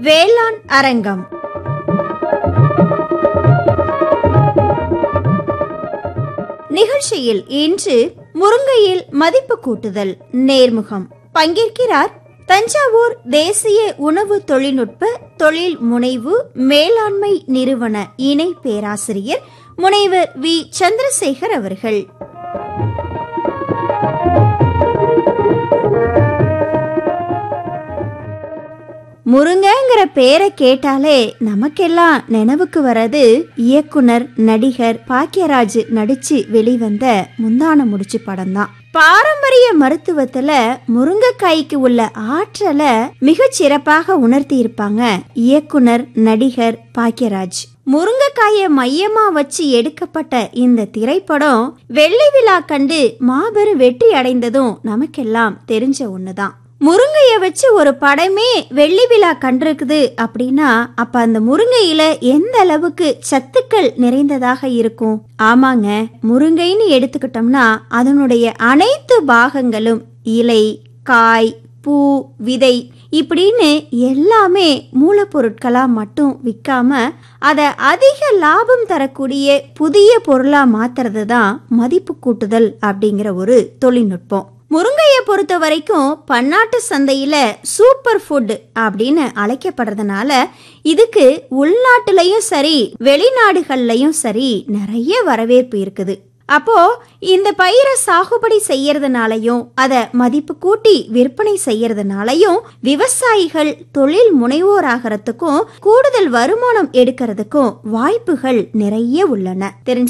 வேளாண் அரங்கம் நிகழ்ச்சியில் இன்று முருங்கையில் மதிப்பு கூட்டுதல் நேர்முகம் பங்கேற்கிறார் தஞ்சாவூர் தேசிய உணவு தொழில்நுட்ப தொழில் முனைவு மேலாண்மை நிறுவன இணை பேராசிரியர் முனைவர் வி சந்திரசேகர் அவர்கள் முருங்கங்கிற பேரை கேட்டாலே நமக்கெல்லாம் நினைவுக்கு வர்றது இயக்குனர் நடிகர் பாக்கியராஜ் நடிச்சு வெளிவந்த முந்தான முடிச்சு படம் தான் பாரம்பரிய மருத்துவத்துல முருங்கைக்காய்க்கு உள்ள ஆற்றலை மிகச் சிறப்பாக உணர்த்தி இருப்பாங்க இயக்குனர் நடிகர் பாக்கியராஜ் முருங்கைக்காயை மையமா வச்சு எடுக்கப்பட்ட இந்த திரைப்படம் வெள்ளி விழா கண்டு மாபெரும் வெற்றி அடைந்ததும் நமக்கெல்லாம் தெரிஞ்ச ஒண்ணுதான் முருங்கைய வச்சு ஒரு படமே வெள்ளி விழா கண்டிருக்குது அப்படின்னா அப்ப அந்த முருங்கையில எந்த அளவுக்கு சத்துக்கள் நிறைந்ததாக இருக்கும் ஆமாங்க முருங்கைன்னு எடுத்துக்கிட்டோம்னா அதனுடைய அனைத்து பாகங்களும் இலை காய் பூ விதை இப்படின்னு எல்லாமே மூலப்பொருட்களா மட்டும் விற்காம அதை அதிக லாபம் தரக்கூடிய புதிய பொருளா மாத்துறது தான் மதிப்பு கூட்டுதல் அப்படிங்கிற ஒரு தொழில்நுட்பம் முருங்கையை பொறுத்த வரைக்கும் பன்னாட்டு சந்தையில சூப்பர் ஃபுட் அப்படின்னு அழைக்கப்படுறதுனால இதுக்கு உள்நாட்டுலயும் சரி வெளிநாடுகள்லயும் சரி நிறைய வரவேற்பு இருக்குது அப்போ இந்த பயிரை சாகுபடி செய்யறதுனாலையும் அதை மதிப்பு கூட்டி விற்பனை செய்யறதுனாலையும் விவசாயிகள் தொழில் முனைவோராகிறதுக்கும் கூடுதல் வருமானம் எடுக்கிறதுக்கும் வாய்ப்புகள் நிறைய உள்ளன தெரிஞ்ச